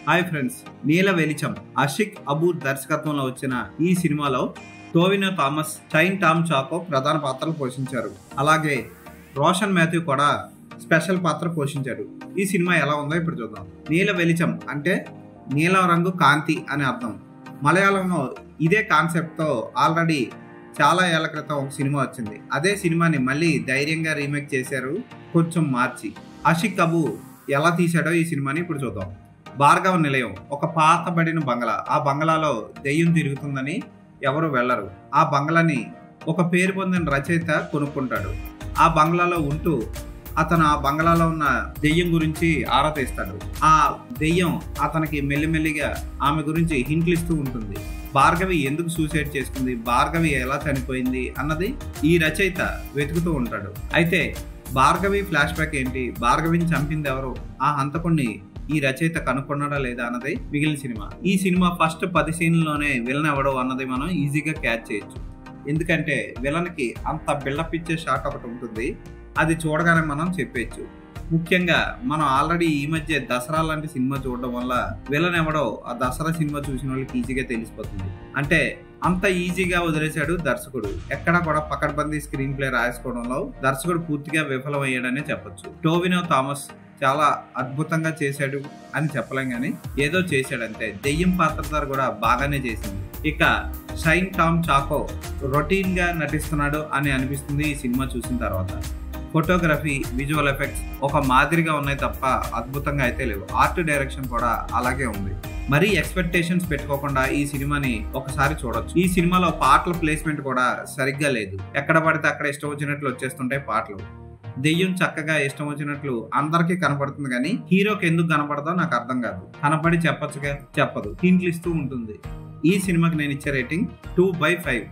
hi friends నీల వెలిచం అషిక్ అబూర్ దర్శకత్వంలో వచ్చిన ఈ సినిమాలో టోవినో థామస్ చైన్ టామ్ చాకో ప్రధాన పాత్రలు పోషించారు అలాగే రోషన్ మాథ్యూ కూడా స్పెషల్ పాత్ర పోషించాడు ఈ సినిమా ఎలా ఉందో ఇప్పుడు చూద్దాం నీల వెలిచం అంటే నీలం రంగు కాంతి అని అర్థం మలయాళంలో ఇదే కాన్సెప్ట్తో ఆల్రెడీ చాలా ఏళ్ల క్రితం ఒక సినిమా వచ్చింది అదే సినిమాని మళ్ళీ ధైర్యంగా రీమేక్ చేశారు కొంచెం మార్చి అషిక్ కబూ ఎలా తీశాడో ఈ సినిమాని ఇప్పుడు చూద్దాం భార్గవ నిలయం ఒక పాతబడిన బంగ్లా ఆ బంగ్లాలో దెయ్యం తిరుగుతుందని ఎవరు వెళ్ళరు ఆ బంగ్లాని ఒక పేరు పొందిన రచయిత కొనుక్కుంటాడు ఆ బంగ్లాలో ఉంటూ అతను ఆ బంగ్లాలో ఉన్న దెయ్యం గురించి ఆరా తీస్తాడు ఆ దెయ్యం అతనికి మెల్లిమెల్లిగా ఆమె గురించి హింట్లు ఇస్తూ ఉంటుంది భార్గవి ఎందుకు సూసైడ్ చేసుకుంది భార్గవి ఎలా చనిపోయింది అన్నది ఈ రచయిత వెతుకుతూ ఉంటాడు అయితే భార్గవి ఫ్లాష్ బ్యాక్ ఏంటి భార్గవిని చంపింది ఎవరు ఆ హంతకుణ్ణి ఈ రచయిత కనుక్కున్నాడా లేదా అన్నది మిగిలిన సినిమా ఈ సినిమా ఫస్ట్ పది సీన్లలోనే విలన్ ఎవడో అన్నది మనం ఈజీగా క్యాచ్ చేయొచ్చు ఎందుకంటే విలన్కి అంత బిల్డప్ ఇచ్చే షాట్ ఒకటి ఉంటుంది అది చూడగానే మనం చెప్పేయచ్చు ముఖ్యంగా మనం ఆల్రెడీ ఈ మధ్య దసరా లాంటి సినిమా చూడడం వల్ల విలన్ ఎవడో ఆ దసరా సినిమా చూసిన వాళ్ళకి ఈజీగా తెలిసిపోతుంది అంటే అంత ఈజీగా వదిలేశాడు దర్శకుడు ఎక్కడ కూడా పకడ్బందీ స్క్రీన్ ప్లే రాసుకోవడంలో దర్శకుడు పూర్తిగా విఫలమయ్యాడనే చెప్పొచ్చు టోవినో థామస్ చాలా అద్భుతంగా చేశాడు అని చెప్పలేం కానీ ఏదో చేశాడంతే దెయ్యం పాత్రధారి కూడా బాగానే చేసింది ఇక షైన్ టామ్ చాకో రొటీన్ గా నటిస్తున్నాడు అని అనిపిస్తుంది ఈ సినిమా చూసిన తర్వాత ఫోటోగ్రఫీ విజువల్ ఎఫెక్ట్స్ ఒక మాదిరిగా ఉన్నాయి తప్ప అద్భుతంగా అయితే లేవు ఆర్ట్ డైరెక్షన్ కూడా అలాగే ఉంది మరీ ఎక్స్పెక్టేషన్స్ పెట్టుకోకుండా ఈ సినిమాని ఒకసారి చూడొచ్చు ఈ సినిమాలో పాటల ప్లేస్మెంట్ కూడా సరిగ్గా లేదు ఎక్కడ పడితే అక్కడ ఇష్టం వచ్చినట్లు వచ్చేస్తుంటాయి పాటలు దెయ్యం చక్కగా ఇష్టం వచ్చినట్లు అందరికీ కనపడుతుంది కానీ హీరోకి ఎందుకు కనపడదో నాకు అర్థం కాదు కనపడి చెప్పొచ్చుగా చెప్పదు హింట్లు ఇస్తూ ఉంటుంది ఈ సినిమాకి నేను ఇచ్చే రేటింగ్ టూ బై ఫైవ్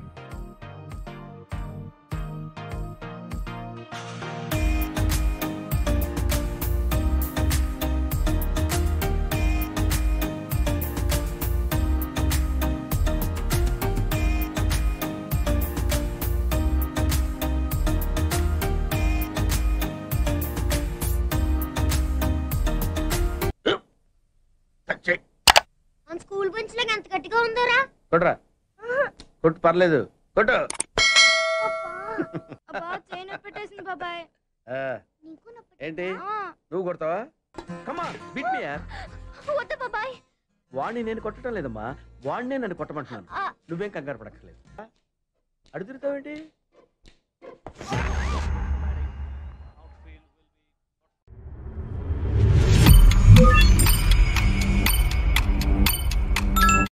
మన స్కూల్ బెంచ్ లాగా ఎంత గట్టిగా ఉందోరా కొట్రా కొట్టు పర్లేదు కొట్టు అబ్బా చైన్ పెట్టేసింది బాబాయ్ ఆ, నీకు నొప్పి ఏంటి ఆ, నువ్వు కొడతావా కమా బిట్ మీ యార్ వద్దు బాబాయ్ వాడిని నేను కొట్టడం లేదమ్మా వాడినే నన్ను కొట్టమంటున్నాను ఆ, నువ్వేం కంగారు పడక్కర్లేదు అడుగుతావేంటి